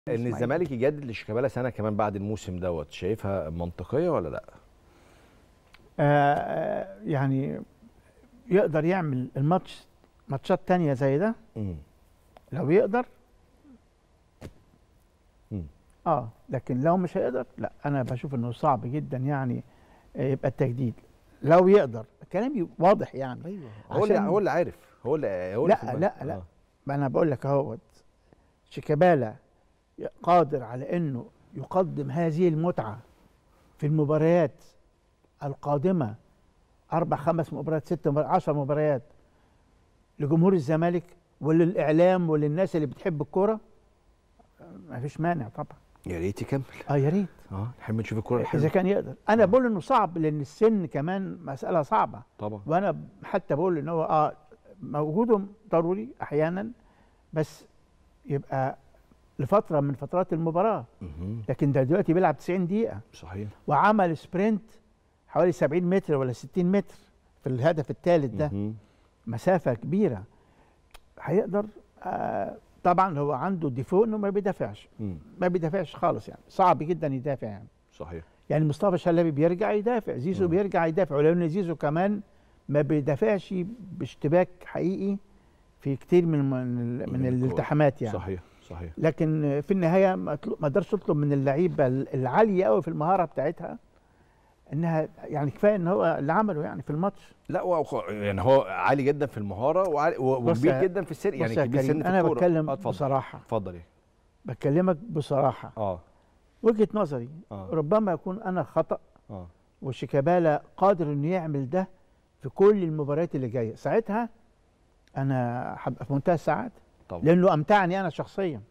ان إسماعيل. الزمالك يجدد لشيكابالا سنه كمان بعد الموسم دوت شايفها منطقيه ولا لا؟ آه يعني يقدر يعمل الماتش ماتشات تانية زي ده مم. لو يقدر مم. اه لكن لو مش هيقدر لا انا بشوف انه صعب جدا يعني آه، يبقى التجديد لو يقدر كلامي واضح يعني ايوه هو اللي عشان- هو اللي عارف هو اللي هو اللي في لا دماغه. لا لا آه. ما انا بقول لك اهوت شيكابالا قادر على انه يقدم هذه المتعه في المباريات القادمه اربع خمس مباريات ست مباريات عشر مباريات لجمهور الزمالك وللاعلام وللناس اللي بتحب الكوره ما فيش مانع طبعا يا ريت يكمل اه يا ريت اه نحب نشوف الكوره اذا الحلوه كان يقدر انا بقول انه صعب لان السن كمان مساله صعبه طبعا وانا حتى بقول ان هو اه موجوده ضروري احيانا بس يبقى لفتره من فترات المباراه مهم. لكن ده دلوقتي بيلعب 90 دقيقه صحيح وعمل سبرنت حوالي 70 متر ولا 60 متر في الهدف الثالث ده مهم. مسافه كبيره هيقدر آه طبعا هو عنده ديفو انه ما بيدافعش مم. ما بيدافعش خالص يعني صعب جدا يدافع يعني صحيح يعني مصطفى شلبي بيرجع يدافع زيزو مم. بيرجع يدافع ولو ان زيزو كمان ما بيدافعش باشتباك حقيقي في كتير من من, ال- من من الكورة. الالتحامات يعني صحيح صحيح لكن في النهايه ما تطلب- ما اقدرش تطلب من اللعيبه العاليه قوي في المهاره بتاعتها انها يعني كفايه ان هو اللي عمله يعني في الماتش لا هو يعني هو عالي جدا في المهاره وعالي و- بص وكبير يا- جدا في السن بص يعني يا كبير كريم سن في انا الكورة. بتكلم آه، اتفضل بصراحه اتفضل ايه بكلمك بصراحه اه وجهه نظري اه ربما يكون انا خطا اه وشيكابالا قادر انه يعمل ده في كل المباريات اللي جايه ساعتها انا هبقى في منتهى السعاده طبعا لانه امتعني انا شخصيا